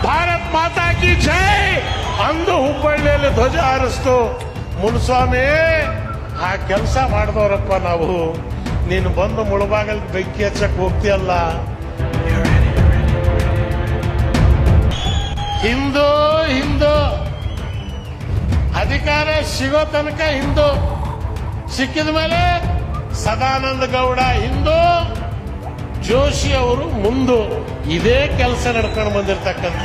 ಭಾರತ್ ಮಾತಾ ಕಿ ಜೈ ಅಂದು ಹುಬ್ಬಳ್ಳಿಯಲ್ಲಿ ಧ್ವಜ ಹಾರಿಸ್ತು ಮುನ್ಸ್ವಾಮಿ ಆ ಕೆಲಸ ಮಾಡಿದವರಪ್ಪ ನಾವು ನೀನು ಬಂದು ಮುಳಬಾಗಲ್ ಬೆಂಕಿ ಹಚ್ಚಕ್ ಹೋಗ್ತೀಯಲ್ಲ ಹಿಂದೂ ಹಿಂದೂ ಅಧಿಕಾರ ಸಿಗೋ ತನಕ ಹಿಂದೂ ಸಿಕ್ಕಿದ ಮೇಲೆ ಸದಾನಂದ ಗೌಡ ಹಿಂದೂ ಜೋಶಿ ಅವರು ಮುಂದು ಇದೇ ಕೆಲಸ ನಡ್ಕೊಂಡು ಬಂದಿರತಕ್ಕಂಥ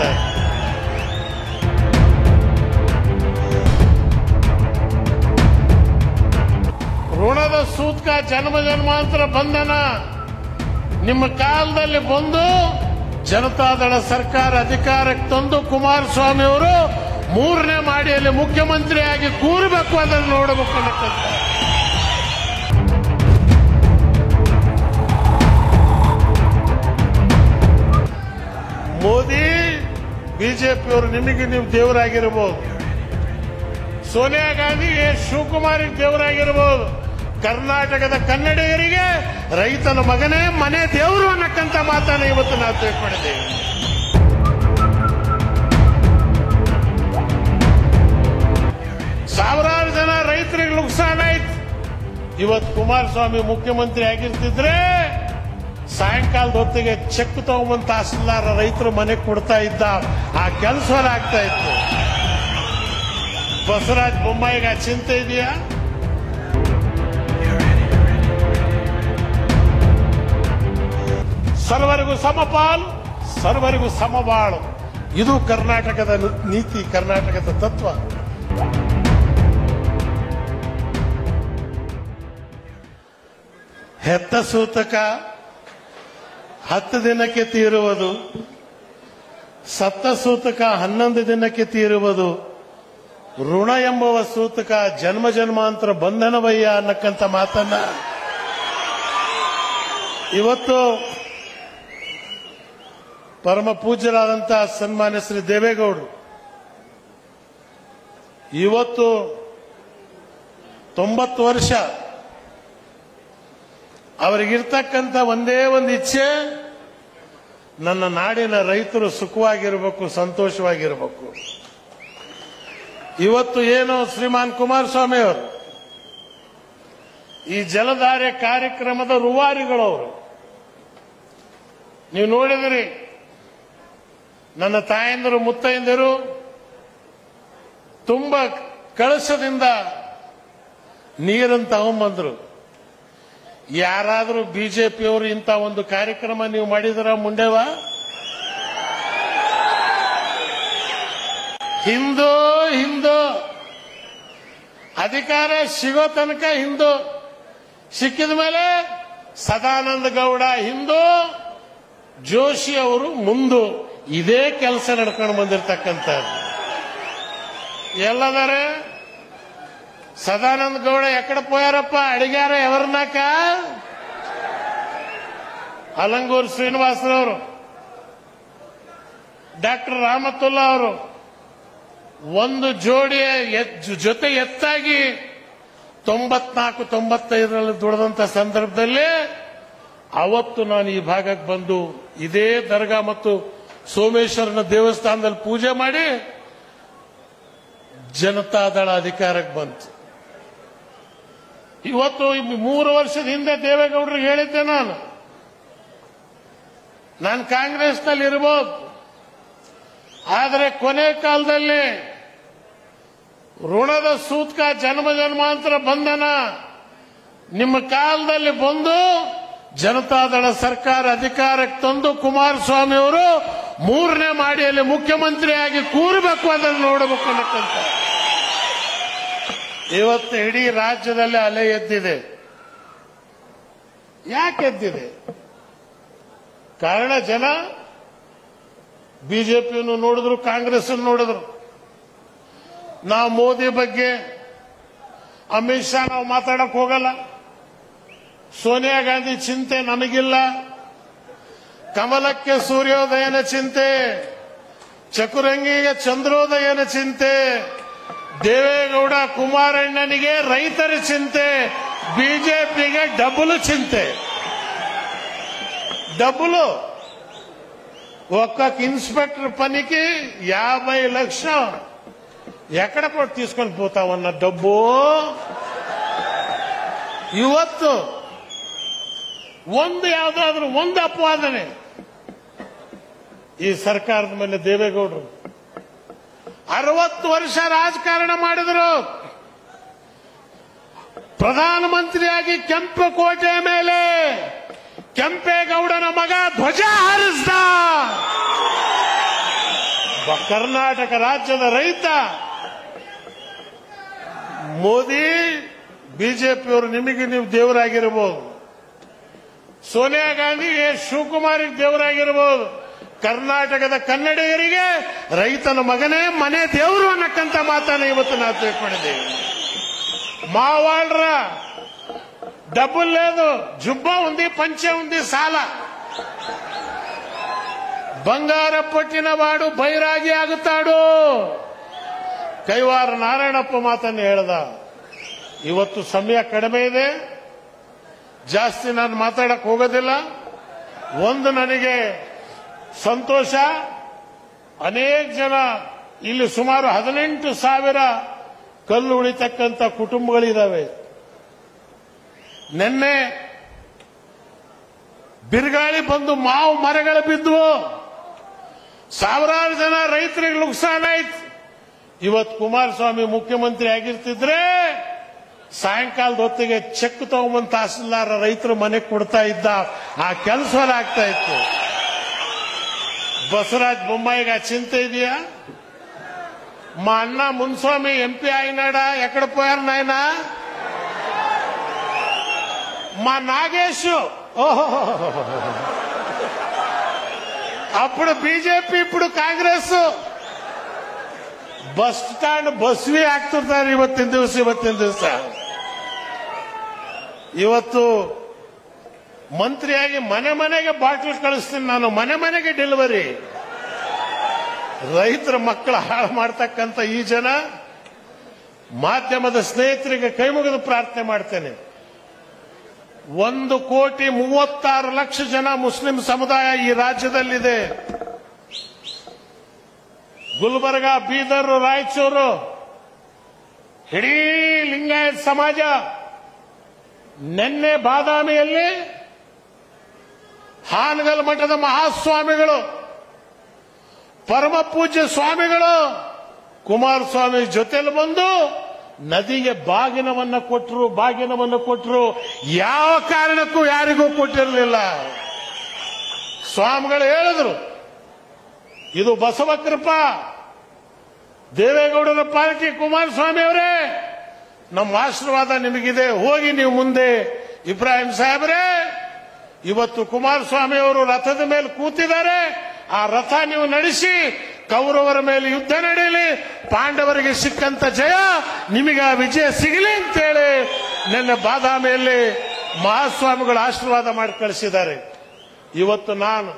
ಋಣದ ಸೂತ್ಕ ಜನ್ಮ ಜನ್ಮಾಂತರ ಬಂಧನ ನಿಮ್ಮ ಕಾಲದಲ್ಲಿ ಬಂದು ಜನತಾದಳ ಸರ್ಕಾರ ಅಧಿಕಾರಕ್ಕೆ ತಂದು ಕುಮಾರಸ್ವಾಮಿ ಅವರು ಮೂರನೇ ಮಾಡಿಯಲ್ಲಿ ಮುಖ್ಯಮಂತ್ರಿಯಾಗಿ ಕೂರಬೇಕು ಅದನ್ನು ನೋಡಬೇಕು ಅನ್ನಕ್ಕಂತ ಮೋದಿ ಬಿಜೆಪಿಯವರು ನಿಮಗೆ ನೀವು ದೇವರಾಗಿರಬಹುದು ಸೋನಿಯಾ ಗಾಂಧಿಗೆ ಶಿವಕುಮಾರಿಗೆ ದೇವರಾಗಿರಬಹುದು ಕರ್ನಾಟಕದ ಕನ್ನಡಿಗರಿಗೆ ರೈತನ ಮಗನೇ ಮನೆ ದೇವರು ಅನ್ನಕ್ಕಂತ ಮಾತನ್ನ ಇವತ್ತು ನಾವು ತಿಳ್ಕೊಂಡಿದ್ದೇವೆ ಸಾವಿರಾರು ಜನ ರೈತರಿಗೆ ನುಕ್ಸಾನ್ ಆಯ್ತು ಇವತ್ತು ಕುಮಾರಸ್ವಾಮಿ ಮುಖ್ಯಮಂತ್ರಿ ಆಗಿರ್ತಿದ್ರೆ ಸಾಯಂಕಾಲದ ಹೊತ್ತಿಗೆ ಚೆಕ್ ತಗೊಂಬಂದ್ ತಹಸೀಲ್ದಾರ ರೈತರು ಮನೆಗೆ ಕೊಡ್ತಾ ಇದ್ದ ಆ ಕೆಲಸ ಆಗ್ತಾ ಇತ್ತು ಬಸವರಾಜ್ ಬೊಮ್ಮಾಯಿಗೆ ಆ ಚಿಂತೆ ಇದೆಯಾ ಸರ್ವರಿಗೂ ಸಮಪಾಲು ಸರ್ವರಿಗೂ ಸಮಬಾಳು ಇದು ಕರ್ನಾಟಕದ ನೀತಿ ಕರ್ನಾಟಕದ ತತ್ವ ಹೆತ್ತ ಸೂತಕ ಹತ್ತು ದಿನಕ್ಕೆ ತೀರುವುದು ಸತ್ತ ಸೂತಕ ಹನ್ನೊಂದು ದಿನಕ್ಕೆ ತೀರುವುದು ಋಣ ಎಂಬುವ ಸೂತಕ ಜನ್ಮ ಜನ್ಮಾಂತರ ಬಂಧನವಯ್ಯ ಅನ್ನಕ್ಕಂತ ಮಾತನ್ನ ಇವತ್ತು ಪರಮ ಪೂಜ್ಯರಾದಂಥ ಸನ್ಮಾನ್ಯ ಶ್ರೀ ದೇವೇಗೌಡರು ಇವತ್ತು ತೊಂಬತ್ತು ವರ್ಷ ಅವರಿಗಿರ್ತಕ್ಕಂಥ ಒಂದೇ ಒಂದು ಇಚ್ಛೆ ನನ್ನ ನಾಡಿನ ರೈತರು ಸುಖವಾಗಿರಬೇಕು ಸಂತೋಷವಾಗಿರಬೇಕು ಇವತ್ತು ಏನು ಶ್ರೀಮಾನ್ ಕುಮಾರಸ್ವಾಮಿ ಅವರು ಈ ಜಲಧಾರೆ ಕಾರ್ಯಕ್ರಮದ ರೂವಾರಿಗಳವರು ನೀವು ನೋಡಿದ್ರಿ ನನ್ನ ತಾಯಂದರು ಮುತ್ತೈಂದರು ತುಂಬ ಕಳಸದಿಂದ ನೀರನ್ನು ತಗೊಂಬಂದ್ರು ಯಾರಾದರೂ ಬಿಜೆಪಿಯವರು ಇಂಥ ಒಂದು ಕಾರ್ಯಕ್ರಮ ನೀವು ಮಾಡಿದ್ರ ಮುಂಡೆವ ಹಿಂದೂ ಹಿಂದೂ ಅಧಿಕಾರ ಸಿಗೋ ತನಕ ಹಿಂದೂ ಸಿಕ್ಕಿದ ಮೇಲೆ ಸದಾನಂದ ಗೌಡ ಹಿಂದೂ ಜೋಶಿ ಅವರು ಮುಂದು ಇದೇ ಕೆಲಸ ನಡ್ಕೊಂಡು ಬಂದಿರತಕ್ಕಂಥದ್ದು ಎಲ್ಲದಾರೆ ಸದಾನಂದ ಗೌಡ ಎಕಡೆ ಪೋಯಾರಪ್ಪ ಅಡಿಗಾರ ಎವರ್ನಾಕ ಅಲಂಗೂರು ಶ್ರೀನಿವಾಸರವರು ಡಾಕ್ಟರ್ ರಾಮತುಲ್ಲಾ ಅವರು ಒಂದು ಜೋಡಿಯ ಎತ್- ಜೊತೆ ಎತ್ತಾಗಿ ತೊಂಬತ್ನಾಲ್ಕು ತೊಂಬತ್ತೈದರಲ್ಲಿ ದುಡಿದಂತ ಸಂದರ್ಭದಲ್ಲಿ ಅವತ್ತು ನಾನು ಈ ಭಾಗಕ್ಕೆ ಬಂದು ಇದೇ ದರ್ಗಾ ಮತ್ತು ಸೋಮೇಶ್ವರನ ದೇವಸ್ಥಾನದಲ್ಲಿ ಪೂಜೆ ಮಾಡಿ ಜನತಾದಳ ಅಧಿಕಾರಕ್ಕೆ ಬಂತು ಇವತ್ತು ಈ ಮೂರು ವರ್ಷದ ಹಿಂದೆ ದೇವೇಗೌಡರಿಗೆ ಹೇಳಿದ್ದೆ ನಾನು ನಾನು ಕಾಂಗ್ರೆಸ್ನಲ್ಲಿ ಇರಬಹುದು ಆದರೆ ಕೊನೆ ಕಾಲದಲ್ಲಿ ಋಣದ ಸೂತ್ಕ ಜನ್ಮ ಜನ್ಮಾಂತರ ಬಂಧನ ನಿಮ್ಮ ಕಾಲದಲ್ಲಿ ಬಂದು ಜನತಾದಳ ಸರ್ಕಾರ ಅಧಿಕಾರಕ್ಕೆ ತಂದು ಕುಮಾರಸ್ವಾಮಿ ಅವರು ಮೂರನೇ ಮಾಡಿಯಲ್ಲಿ ಮುಖ್ಯಮಂತ್ರಿಯಾಗಿ ಕೂರಬೇಕು ಅದನ್ನು ನೋಡಬೇಕು ಅನ್ನಕ್ಕಂತ ಇವತ್ತು ಇಡೀ ರಾಜ್ಯದಲ್ಲಿ ಅಲೆ ಎದ್ದಿದೆ ಯಾಕೆ ಎದ್ದಿದೆ ಕಾರಣ ಜನ ಬಿಜೆಪಿಯನ್ನು ನೋಡಿದ್ರು ಕಾಂಗ್ರೆಸ್ ನೋಡಿದ್ರು ನಾವು ಮೋದಿ ಬಗ್ಗೆ ಅಮಿತ್ ಶಾ ನಾವು ಮಾತಾಡಕ್ ಹೋಗಲ್ಲ ಸೋನಿಯಾ ಗಾಂಧಿ ಚಿಂತೆ ನಮಗಿಲ್ಲ ಕಮಲಕ್ಕೆ ಸೂರ್ಯೋದಯನ ಚಿಂತೆ ಚಕುರಂಗಿಗೆ ಚಂದ್ರೋದಯನ ಚಿಂತೆ ದೇವೇಗೌಡ ಕುಮಾರಣ್ಣನಿಗೆ ರೈತರ ಚಿಂತೆ ಬಿಜೆಪಿಗೆ ಡಬಲ್ ಚಿಂತೆ ಡಬಲು ఒక్కొక్క ఇన్స్పెక్టర్ పనికి యాభై లక్షలు ఎక్కడ కూడా తీసుకొని పోతావన్న డబ్బు ಇವತ್ತು ಒಂದು ಯಾವುದಾದ್ರೂ ಒಂದು ಅಪವಾದನೆ ಈ ಸರ್ಕಾರದ ಮೇಲೆ ದೇವೇಗೌಡರು ಅರವತ್ತು ವರ್ಷ ರಾಜಕಾರಣ ಮಾಡಿದರು ಪ್ರಧಾನಮಂತ್ರಿಯಾಗಿ ಕೆಂಪುಕೋಟೆ ಮೇಲೆ ಕೆಂಪೇಗೌಡನ ಮಗ ಧ್ವಜ ಹಾರಿಸಿದ ಬ- ಕರ್ನಾಟಕ ರಾಜ್ಯದ ರೈತ ಮೋದಿ ಬಿಜೆಪಿಯವರು ನಿಮಗೆ ನೀವು ದೇವರಾಗಿರಬಹುದು ಸೋನಿಯಾ ಗಾಂಧಿಗೆ ಶಿವಕುಮಾರಿಗೆ ದೇವರಾಗಿರಬಹುದು ಕರ್ನಾಟಕದ ಕನ್ನಡಿಗರಿಗೆ ರೈತನ ಮಗನೇ ಮನೆ ದೇವರು ಅನ್ನಕ್ಕಂತ ಮಾತನ್ನ ಇವತ್ತು ನಾವು ತಿಳ್ಕೊಂಡಿದ್ದೇವೆ మావాళ్ళ డబ్బులు లేదు జుబ్బా ఉంది పంచె ఉంది సాల బంగారం పట్టిన వాడు బైరాగి ఆగుతాడు ಕೈವಾರ ನಾರಾಯಣಪ್ಪ ಮಾತನ್ನು ಹೇಳ್ದ ಇವತ್ತು ಸಮಯ ಕಡಿಮೆ ಇದೆ ಜಾಸ್ತಿ ನಾನು ಮಾತಾಡಕ್ ಹೋಗೋದಿಲ್ಲ ಒಂದು ನನಗೆ ಸಂತೋಷ ಅನೇಕ ಜನ ಇಲ್ಲಿ ಸುಮಾರು ಹದಿನೆಂಟು ಸಾವಿರ ಕಲ್ಲು ಉಳಿತಕ್ಕಂಥ ಕುಟುಂಬಗಳಿದಾವೆ ನಿನ್ನೆ ಬಿರುಗಾಳಿ ಬಂದು ಮಾವು ಮರಗಳು ಬಿದ್ದುವು ಸಾವಿರಾರು ಜನ ರೈತರಿಗೆ ನುಕ್ಸಾನ ಆಯ್ತು ಇವತ್ತು ಕುಮಾರಸ್ವಾಮಿ ಮುಖ್ಯಮಂತ್ರಿ ಆಗಿರ್ತಿದ್ರೆ ಸಾಯಂಕಾಲದ ಹೊತ್ತಿಗೆ ಚೆಕ್ ತಗೊಂಬಂದ್ ತಹಸೀಲ್ದಾರ ರೈತರು ಮನೆಗೆ ಕೊಡ್ತಾ ಇದ್ದ ಆ ಕೆಲಸ ಆಗ್ತಾ ಇತ್ತು ಬಸವರಾಜ್ ಬೊಮ್ಮಾಯಿಗೆ ಆ ಚಿಂತೆ ಇದೆಯಾ మా అన్న మున్స్వామి ఎంపీ అయినాడా ఎక్కడ పోయారు నాయన మా నాగేష్ ఓహో అప్పుడు బీజేపీ ఇప్పుడు ಕಾಂಗ್ರೆಸ್ ಬಸ್ ಸ್ಟ್ಯಾಂಡ್ ಬಸ್ವಿ ಆಗ್ತಿರ್ತಾರೆ ಇವತ್ತಿನ ದಿವಸ ಇವತ್ತಿನ ದಿವಸ ಇವತ್ತು ಮಂತ್ರಿಯಾಗಿ ಮನೆ ಮನೆಗೆ ಬಾಟ್ಲ್ ಕಳಿಸ್ತೀನಿ ನಾನು ಮನೆ ಮನೆಗೆ ಡೆಲಿವರಿ ರೈತರ ಮಕ್ಕಳ ಹಾಳು ಮಾಡ್ತಕ್ಕಂಥ ಈ ಜನ ಮಾಧ್ಯಮದ ಸ್ನೇಹಿತರಿಗೆ ಕೈ ಮುಗಿದು ಪ್ರಾರ್ಥನೆ ಮಾಡ್ತೇನೆ ಒಂದು ಕೋಟಿ ಮೂವತ್ತಾರು ಲಕ್ಷ ಜನ ಮುಸ್ಲಿಂ ಸಮುದಾಯ ಈ ರಾಜ್ಯದಲ್ಲಿದೆ ಗುಲ್ಬರ್ಗ ಬೀದರ್ ರಾಯಚೂರು ಇಡೀ ಲಿಂಗಾಯತ್ ಸಮಾಜ ನಿನ್ನೆ ಬಾದಾಮಿಯಲ್ಲಿ ಹಾನಗಲ್ ಮಠದ ಮಹಾಸ್ವಾಮಿಗಳು ಪರಮ ಪೂಜ್ಯ ಸ್ವಾಮಿಗಳು ಕುಮಾರಸ್ವಾಮಿ ಜೊತೆಲಿ ಬಂದು ನದಿಗೆ ಬಾಗಿನವನ್ನ ಕೊಟ್ಟರು ಬಾಗಿನವನ್ನು ಕೊಟ್ಟರು ಯಾವ ಕಾರಣಕ್ಕೂ ಯಾರಿಗೂ ಕೊಟ್ಟಿರಲಿಲ್ಲ ಸ್ವಾಮಿಗಳು ಹೇಳಿದ್ರು ಇದು ಬಸವ ಕೃಪಾ ದೇವೇಗೌಡರ ಪಾರ್ಟಿ ಕುಮಾರಸ್ವಾಮಿ ಅವರೇ ನಮ್ಮ ಆಶೀರ್ವಾದ ನಿಮಗಿದೆ ಹೋಗಿ ನೀವು ಮುಂದೆ ಇಬ್ರಾಹಿಂ ಸಾಹೇಬ್ರೆ ಇವತ್ತು ಕುಮಾರಸ್ವಾಮಿ ಅವರು ರಥದ ಮೇಲೆ ಕೂತಿದ್ದಾರೆ ಆ ರಥ ನೀವು ನಡೆಸಿ ಕೌರವರ ಮೇಲೆ ಯುದ್ಧ ನಡೆಯಲಿ ಪಾಂಡವರಿಗೆ ಸಿಕ್ಕಂತ ಜಯ ನಿಮಗೆ ಆ ವಿಜಯ ಸಿಗಲಿ ಅಂತೇಳಿ ನಿನ್ನೆ ಬಾದಾಮಿಯಲ್ಲಿ ಮಹಾಸ್ವಾಮಿಗಳು ಆಶೀರ್ವಾದ ಮಾಡಿ ಕಳಿಸಿದ್ದಾರೆ ಇವತ್ತು ನಾನು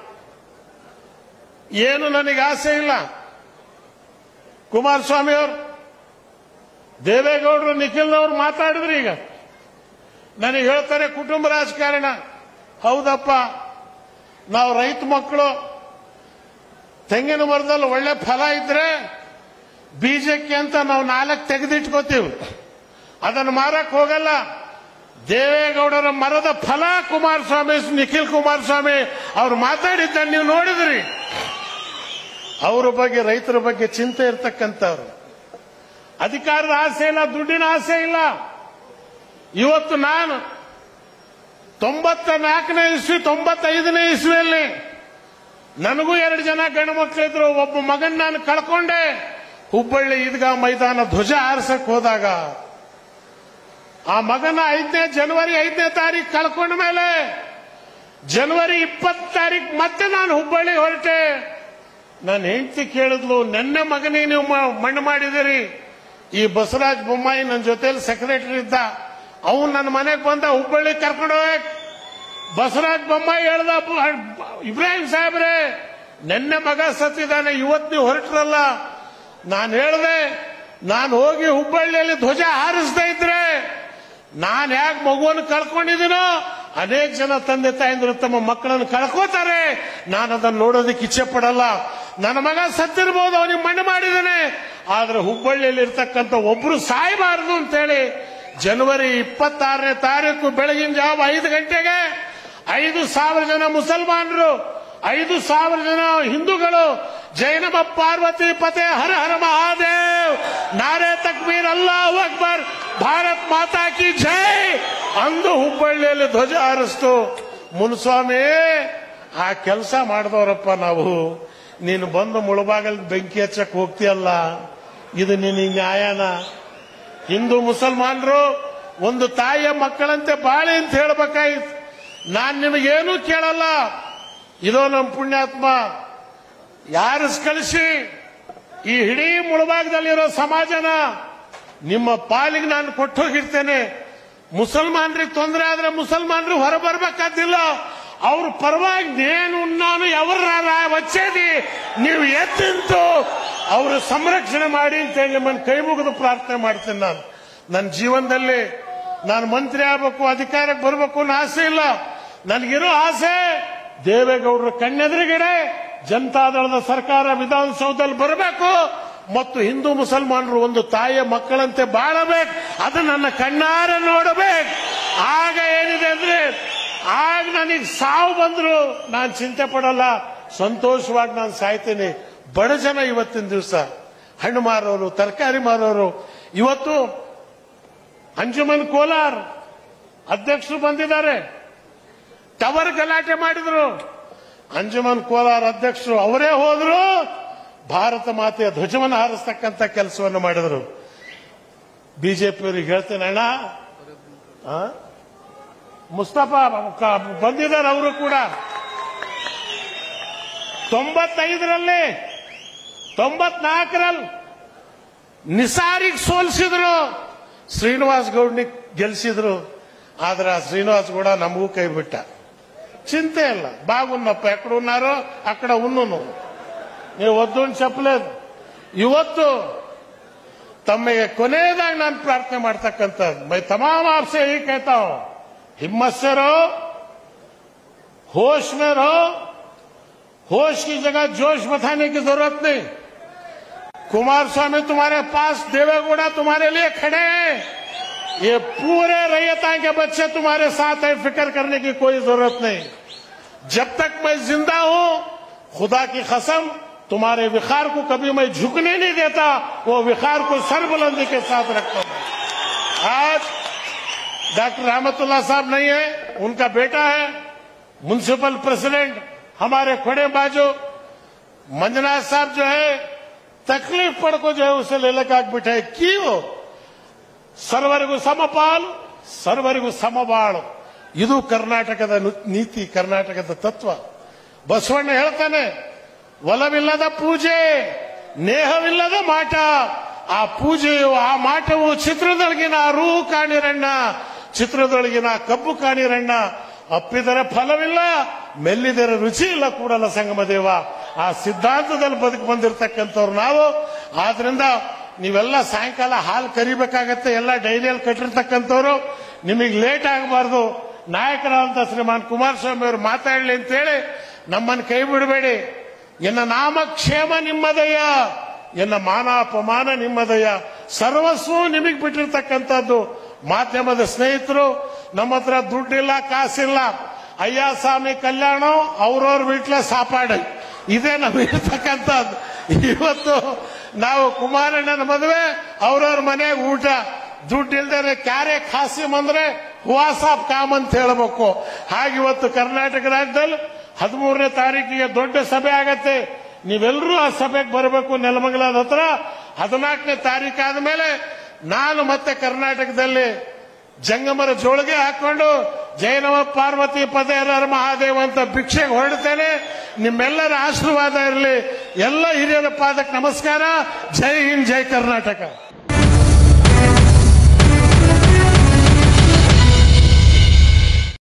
ಏನು ನನಗೆ ಆಸೆ ಇಲ್ಲ ಕುಮಾರಸ್ವಾಮಿ ಅವರು ದೇವೇಗೌಡರು ನಿಖಿಲ್ನವ್ರು ಮಾತಾಡಿದ್ರು ಈಗ ನನಗೆ ಹೇಳ್ತಾರೆ ಕುಟುಂಬ ರಾಜಕಾರಣ ಹೌದಪ್ಪ ನಾವು ರೈತ ಮಕ್ಕಳು ತೆಂಗಿನ ಮರದಲ್ಲಿ ಒಳ್ಳೆ ಫಲ ಇದ್ರೆ ಬೀಜಕ್ಕೆ ಅಂತ ನಾವು ನಾಲ್ಕು ತೆಗೆದಿಟ್ಕೋತೀವಿ ಅದನ್ನು ಮಾರಕ್ ಹೋಗಲ್ಲ ದೇವೇಗೌಡರ ಮರದ ಫಲ ಕುಮಾರಸ್ವಾಮಿ ನಿಖಿಲ್ ಕುಮಾರಸ್ವಾಮಿ ಅವ್ರು ಮಾತಾಡಿದ್ದನ್ನು ನೀವು ನೋಡಿದ್ರಿ ಅವರ ಬಗ್ಗೆ ರೈತರ ಬಗ್ಗೆ ಚಿಂತೆ ಇರ್ತಕ್ಕಂಥವ್ರು ಅಧಿಕಾರದ ಆಸೆ ಇಲ್ಲ ದುಡ್ಡಿನ ಆಸೆ ಇಲ್ಲ ಇವತ್ತು ನಾನು ತೊಂಬತ್ತ ನಾಲ್ಕನೇ ಇಸ್ವಿ ತೊಂಬತ್ತೈದನೇ ಇಸ್ವಿಯಲ್ಲಿ ನನಗೂ ಎರಡು ಜನ ಗಂಡು ಮಕ್ಕಳಿದ್ರು ಒಬ್ಬ ಮಗನ್ ನಾನು ಕಳ್ಕೊಂಡೆ ಹುಬ್ಬಳ್ಳಿ ಈದ್ಗಾ ಮೈದಾನ ಧ್ವಜ ಹಾರಿಸಕ್ ಹೋದಾಗ ಆ ಮಗನ ಐದನೇ ಜನವರಿ ಐದನೇ ತಾರೀಕು ಕಳ್ಕೊಂಡ ಮೇಲೆ ಜನವರಿ ಇಪ್ಪತ್ತು ತಾರೀಕು ಮತ್ತೆ ನಾನು ಹುಬ್ಬಳ್ಳಿ ಹೊರಟೆ ನನ್ನ ಹೆಂಡತಿ ಕೇಳಿದ್ಲು ನನ್ನ ಮಗನಿಗೆ ನೀವು ಮ- ಮಣ್ಣು ಮಾಡಿದಿರಿ ಈ ಬಸವರಾಜ್ ಬೊಮ್ಮಾಯಿ ನನ್ನ ಜೊತೆಲಿ ಸೆಕ್ರೆಟರಿ ಇದ್ದ ಅವನು ನನ್ನ ಮನೆಗೆ ಬಂದ ಹುಬ್ಬಳ್ಳಿ ಕರ್ಕೊಂಡು ಹೋಗಕ್ ಬಸವರಾಜ್ ಬೊಮ್ಮಾಯಿ ಹೇಳ್ದ ಬ- ಇಬ್ರಾಹಿಂ ಸಾಹೇಬ್ರೆ ನೆನ್ನೆ ಮಗ ಸತ್ತಿದ್ದಾನೆ ಇವತ್ತು ನೀವು ಹೊರಟ್ರಲ್ಲ ನಾನು ಹೇಳ್ದೆ ನಾನು ಹೋಗಿ ಹುಬ್ಬಳ್ಳಿಯಲ್ಲಿ ಧ್ವಜ ಹಾರಿಸ್ತಾ ಇದ್ರೆ ನಾನು ಯಾಕೆ ಮಗುವನ್ನು ಕಳ್ಕೊಂಡಿದ್ದೀನೋ ಅನೇಕ ಜನ ತಂದೆ ತಾಯಂದಿರು ತಮ್ಮ ಮಕ್ಕಳನ್ನು ಕಳ್ಕೋತಾರೆ ನಾನು ಅದನ್ನು ನೋಡೋದಕ್ಕೆ ಇಚ್ಛೆ ಪಡಲ್ಲ ನನ್ನ ಮಗ ಸತ್ತಿರ್ಬೋದು ಅವನಿಗೆ ಮಣ್ಣು ಮಾಡಿದ್ದಾನೆ ಆದ್ರೆ ಹುಬ್ಬಳ್ಳಿಯಲ್ಲಿ ಇರ್ತಕ್ಕಂಥ ಒಬ್ರು ಸಾಯಬಾರದು ಅಂತೇಳಿ ಜನವರಿ ಇಪ್ಪತ್ತಾರನೇ ತಾರೀಕು ಬೆಳಗಿನ ಜಾವ ಐದು ಗಂಟೆಗೆ ಐದು ಸಾವಿರ ಜನ ಮುಸಲ್ಮಾನರು ಐದು ಸಾವಿರ ಜನ ಹಿಂದೂಗಳು ಜೈನಮ ಪಾರ್ವತಿ ಪತೆ ಹರ ಹರ ಮಹಾದೇವ್ ನಾರೆ ತಕ್ಬೀರ್ ಅಲ್ಲಾಹ್ ಅಕ್ಬರ್ ಭಾರತ್ ಮಾತಾ ಕಿ ಜೈ ಅಂದು ಹುಬ್ಬಳ್ಳಿಯಲ್ಲಿ ಧ್ವಜ ಹಾರಿಸ್ತು ಮುನ್ಸ್ವಾಮಿ ಆ ಕೆಲಸ ಮಾಡಿದವರಪ್ಪ ನಾವು ನೀನು ಬಂದು ಮುಳಬಾಗಲ್ ಬೆಂಕಿ ಹಚ್ಚಕ್ ಹೋಗ್ತೀಯಲ್ಲ ಇದು ನಿನಗೆ ನ್ಯಾಯನ ಹಿಂದೂ ಮುಸಲ್ಮಾನರು ಒಂದು ತಾಯಿಯ ಮಕ್ಕಳಂತೆ ಬಾಳೆ ಅಂತ ಹೇಳ್ಬೇಕಾಗಿತ್ತು ನಾನ್ ನಿಮಗೇನು ಕೇಳಲ್ಲ ಇದೋ ನಮ್ಮ ಪುಣ್ಯಾತ್ಮ ಯಾರು ಕಳಿಸಿ ಈ ಇಡೀ ಮುಳಭಾಗದಲ್ಲಿರೋ ಸಮಾಜನ ನಿಮ್ಮ ಪಾಲಿಗೆ ನಾನು ಕೊಟ್ಟು ಹೋಗಿರ್ತೇನೆ ಮುಸಲ್ಮಾನರಿಗೆ ತೊಂದರೆ ಆದ್ರೆ ಮುಸಲ್ಮಾನರು ಹೊರ ಬರ್ಬೇಕಾದಿಲ್ಲ ಅವ್ರ ಪರವಾಗಿ ನೇನು ನಾನು ఎవರ వచ్చేది ನೀವು ಎದ್ದಿಂತು ಅವರು ಸಂರಕ್ಷಣೆ ಮಾಡಿ ಅಂತೇಳಿ ನಿಮ್ಮನ್ನು ಕೈ ಮುಗಿದು ಪ್ರಾರ್ಥನೆ ಮಾಡ್ತೇನೆ ನಾನು ನನ್ನ ಜೀವನದಲ್ಲಿ ನಾನು ಮಂತ್ರಿ ಆಗ್ಬೇಕು ಅಧಿಕಾರಕ್ಕೆ ಬರಬೇಕು ಅನ್ನೋ ಆಸೆ ಇಲ್ಲ ನನಗಿರೋ ಆಸೆ ದೇವೇಗೌಡರ ಕಣ್ಣೆದುರುಗಡೆ ಜನತಾದಳದ ಸರ್ಕಾರ ವಿಧಾನಸೌಧದಲ್ಲಿ ಬರಬೇಕು ಮತ್ತು ಹಿಂದೂ ಮುಸಲ್ಮಾನರು ಒಂದು ತಾಯಿಯ ಮಕ್ಕಳಂತೆ ಬಾಳಬೇಕು ಅದು ನನ್ನ ಕಣ್ಣಾರೆ ನೋಡಬೇಕು ಆಗ ಏನಿದೆ ಅಂದ್ರೆ ಆಗ ನನಗೆ ಸಾವು ಬಂದ್ರು ನಾನು ಚಿಂತೆ ಪಡಲ್ಲ ಸಂತೋಷವಾಗಿ ನಾನು ಸಾಯ್ತೇನೆ ಬಡ ಜನ ಇವತ್ತಿನ ದಿವಸ ಹಣ್ಣು ಮಾರೋರು ತರಕಾರಿ ಮಾರೋರು ಇವತ್ತು ಅಂಜುಮನ್ ಕೋಲಾರ್ ಅಧ್ಯಕ್ಷರು ಬಂದಿದ್ದಾರೆ ಟವರ್ ಗಲಾಟೆ ಮಾಡಿದ್ರು ಅಂಜುಮನ್ ಕೋಲಾರ್ ಅಧ್ಯಕ್ಷರು ಅವರೇ ಹೋದ್ರು ಭಾರತ ಮಾತೆಯ ಧ್ವಜವನ್ನು ಹಾರಿಸ್ತಕ್ಕಂಥ ಕೆಲಸವನ್ನು ಮಾಡಿದರು ಬಿಜೆಪಿಯವರಿಗೆ ಹೇಳ್ತೇನೆ ಅಣ್ಣ ಆ? ಮುಸ್ತಫಾ ಕ- ಬಂದಿದ್ದಾರೆ ಅವರು ಕೂಡ ತೊಂಬತ್ತೈದರಲ್ಲಿ ತೊಂಬತ್ನಾಲ್ಕರಲ್ಲಿ ನಿಸಾರಿಗೆ ಸೋಲಿಸಿದ್ರು ಶ್ರೀನಿವಾಸ್ ಗೌಡ್ನಿಗೆ ಗೆಲ್ಸಿದ್ರು ಆದ್ರೆ ಆ ಶ್ರೀನಿವಾಸ್ ಗೌಡ ನಮಗೂ ಕೈ ಬಿಟ್ಟ ಚಿಂತೆ ಇಲ್ಲ బాగున్నಪ್ಪ ఎక్కడ ఉన్నారో అక్కడ ఉన్నను ನೀವು ಒದ್ದೊಂದು ಚಪ್ಪలేదు ಇವತ್ತು ತಮಗೆ ಕೊನೆಯದಾಗಿ ನಾನು ಪ್ರಾರ್ಥನೆ ಮಾಡ್ತಕ್ಕಂಥದ್ದು ಮೈ ತಮಾಮ್ आपसे यही कहता हूं हिम्मत से रहो होश में रहो होश की जगह जोश बताने की जरूरत नहीं कुमार स्वामी तुम्हारे पास देवेगौड़ा तुम्हारे लिए खड़े हैं ये पूरे रैयता के बच्चे तुम्हारे साथ है फिक्र करने की कोई जरूरत नहीं जब तक मैं जिंदा हूं खुदा की कसम तुम्हारे विखार को कभी मैं झुकने नहीं देता वो विखार को सरबुलंदी के साथ रखता हूं आज डॉक्टर रहमतुल्लाह साहब नहीं है उनका बेटा है म्यूनिसिपल प्रेसिडेंट हमारे खोड़े बाजू मंजनाथ साहब जो है तकलीफ पड़ को जो है उसे ले लेकर बिठाए क्यों ಸರ್ವರಿಗೂ ಸಮಪಾಲು ಸರ್ವರಿಗೂ ಸಮಬಾಳು ಇದು ಕರ್ನಾಟಕದ ನು- ನೀತಿ ಕರ್ನಾಟಕದ ತತ್ವ ಬಸವಣ್ಣ ಹೇಳ್ತಾನೆ ಒಲವಿಲ್ಲದ ಪೂಜೆ ನೇಹವಿಲ್ಲದ ಮಾಟ ಆ ಪೂಜೆಯು ಆ ಮಾಟವು ಚಿತ್ರದೊಳಗಿನ ಆ ರೂಹು ಕಾಣಿರಣ್ಣ ಚಿತ್ರದೊಳಗಿನ ಆ ಕಬ್ಬು ಕಾಣಿರಣ್ಣ ಅಪ್ಪಿದರೆ ಫಲವಿಲ್ಲ ಮೆಲ್ಲಿದರೆ ರುಚಿ ಇಲ್ಲ ಕೂಡಲ ಸಂಗಮ ದೇವ ಆ ಸಿದ್ಧಾಂತದಲ್ಲಿ ಬದುಕು ಬಂದಿರತಕ್ಕಂಥವ್ರು ನಾವು ಆದ್ರಿಂದ ನೀವೆಲ್ಲ ಸಾಯಂಕಾಲ ಹಾಲು ಕರಿಬೇಕಾಗತ್ತೆ ಎಲ್ಲ ಡೈರಿಯಲ್ಲಿ ಕಟ್ಟಿರ್ತಕ್ಕಂಥವ್ರು ನಿಮಗೆ ಲೇಟ್ ಆಗಬಾರ್ದು ನಾಯಕರಾದಂಥ ಶ್ರೀಮಾನ್ ಕುಮಾರಸ್ವಾಮಿ ಅವರು ಮಾತಾಡಲಿ ಅಂತೇಳಿ ನಮ್ಮನ್ನು ಕೈ ಬಿಡಬೇಡಿ ಎನ್ನ ನಾಮಕ್ಷೇಮ ನಿಮ್ಮದಯ್ಯ ಎನ್ನ ಮಾನ ಅಪಮಾನ ನಿಮ್ಮದಯ್ಯ ಸರ್ವಸ್ವೂ ನಿಮಗೆ ಬಿಟ್ಟಿರ್ತಕ್ಕಂಥದ್ದು ಮಾಧ್ಯಮದ ಸ್ನೇಹಿತರು ನಮ್ಮ ಹತ್ರ ದುಡ್ಡಿಲ್ಲ ಕಾಸಿಲ್ಲ ಅಯ್ಯ ಸ್ವಾಮಿ ಕಲ್ಯಾಣ ಅವ್ರವ್ರ ಬಿಟ್ಲೆ ಸಾಪಾಡು ಇದೇ ನಮಗೆ ಇರ್ತಕ್ಕಂಥದ್ದು ಇವತ್ತು ನಾವು ಕುಮಾರಣ್ಣನ ಮದುವೆ ಅವ್ರವ್ರ ಮನೆಗೆ ಊಟ ದುಡ್ಡು ಇಲ್ದೇನೆ ಕ್ಯಾರೆ ಖಾಸಿ ಬಂದ್ರೆ ಹುವಾಸಾಬ್ ಕಾಮ್ ಅಂತ ಹೇಳಬೇಕು ಹಾಗೆ ಇವತ್ತು ಕರ್ನಾಟಕ ರಾಜ್ಯದಲ್ಲಿ ಹದಿಮೂರನೇ ತಾರೀಕಿಗೆ ದೊಡ್ಡ ಸಭೆ ಆಗತ್ತೆ ನೀವೆಲ್ಲರೂ ಆ ಸಭೆಗೆ ಬರಬೇಕು ನೆಲಮಂಗಲದ ಹತ್ರ ಹದಿನಾಲ್ಕನೇ ತಾರೀಕು ಆದ್ಮೇಲೆ ನಾನು ಮತ್ತೆ ಕರ್ನಾಟಕದಲ್ಲಿ ಜಂಗಮರ ಜೋಳಿಗೆ ಹಾಕೊಂಡು ಜೈನವ ಪಾರ್ವತಿ ಪದೇರರ ಮಹಾದೇವ ಅಂತ ಭಿಕ್ಷೆಗೆ ಹೊರಡ್ತೇನೆ ನಿಮ್ಮೆಲ್ಲರ ಆಶೀರ್ವಾದ ಇರಲಿ ಎಲ್ಲ ಹಿರಿಯರ ಪಾದಕ್ಕೆ ನಮಸ್ಕಾರ ಜೈ ಹಿಂದ್ ಜೈ ಕರ್ನಾಟಕ